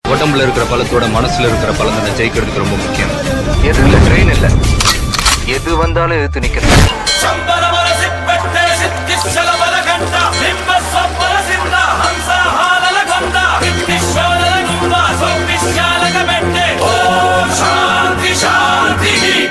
உடம்புல இருக்கிற பலத்தோட மனசுல இருக்கிற பலங்களை ஜெயிக்கிறதுக்கு ரொம்ப முக்கியம் எது இல்ல ட்ரெயின் இல்ல எது வந்தாலும் எதிர்த்து நிக்கிறது ಶಂಬರವರ ಸಿಪ್ಪೆಟ್ಟೆ ಸಿದ್ಧಿಶ್ಚಲವರ ಕಂಠ ಬಿಂಬ ಸೊಪ್ಪರ ಸಿದ್ಧ ಹಂಸ ಹಾಲಲ ಗೊಂದ ಬಿಂಬಿಶ್ವರರ ಗುಂಬ ಸೊಪ್ಪಿಶ್ಚಾಲಕ ಬೆಟ್ಟೆ ಓಂ ಶಾಂತಿ ಶಾಂತಿ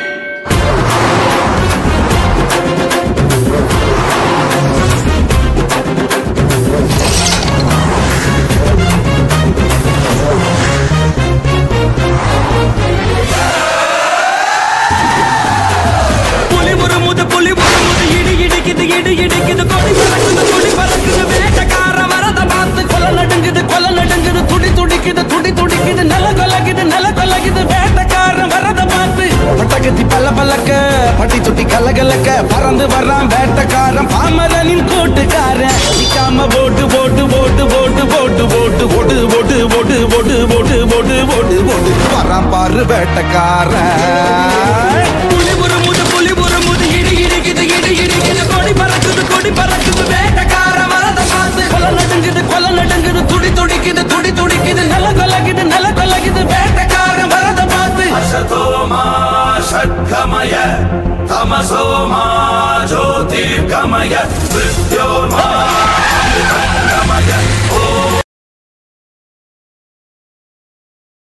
புலி முறுமுது புலி முறுமுது இடி இடிக்குது இடி இடிக்குது கொடி பறக்குது கொடி பறக்குது வேட்டக்கார வரத பார்த்து கொலை நடுங்குது கொலை நடுங்குது துடி துடிக்குது துடி துடிக்குது நில கொலகுது நில கொலகுது வேட்டக்காரன் வரத பார்த்து பட்டகத்தி பல்ல பல்லக்க பட்டி தொட்டி கல்ல கலக்க பறந்து வர்றான் வேட்டக்காரன் பாமரனின் கூட்டுக்காரன் நிக்காம போட்டு போட்டு போட்டு போட்டு போட்டு போட்டு போட்டு போட்டு போட்டு போட்டு போட்டு போட்டு போட்டு போட்டு வரான் பாரு வேட்டக்காரன் புலி முறுமுது புலி முறுமுது இடி இடிக்குது இடி இடிக்குது கொடி பறக்குது கொடி பறக்குது வேட்டக்கார வரத பார்த்து கொலை நடுங்குது கொலை நடுங்குது துடி துடிக்குது துடி துடிக்குது நில கொலகுது நில கொலகுது வேட்டக்காரன் வரத பார்த்து ಅಶತೋ ಮಾ ಷಡ್ಗಮಯ ತಮಸೋ ಮಾ ಜ್ಯೋತಿರ್ಗಮಯ ಮೃತ್ಯೋರ್ಮಾ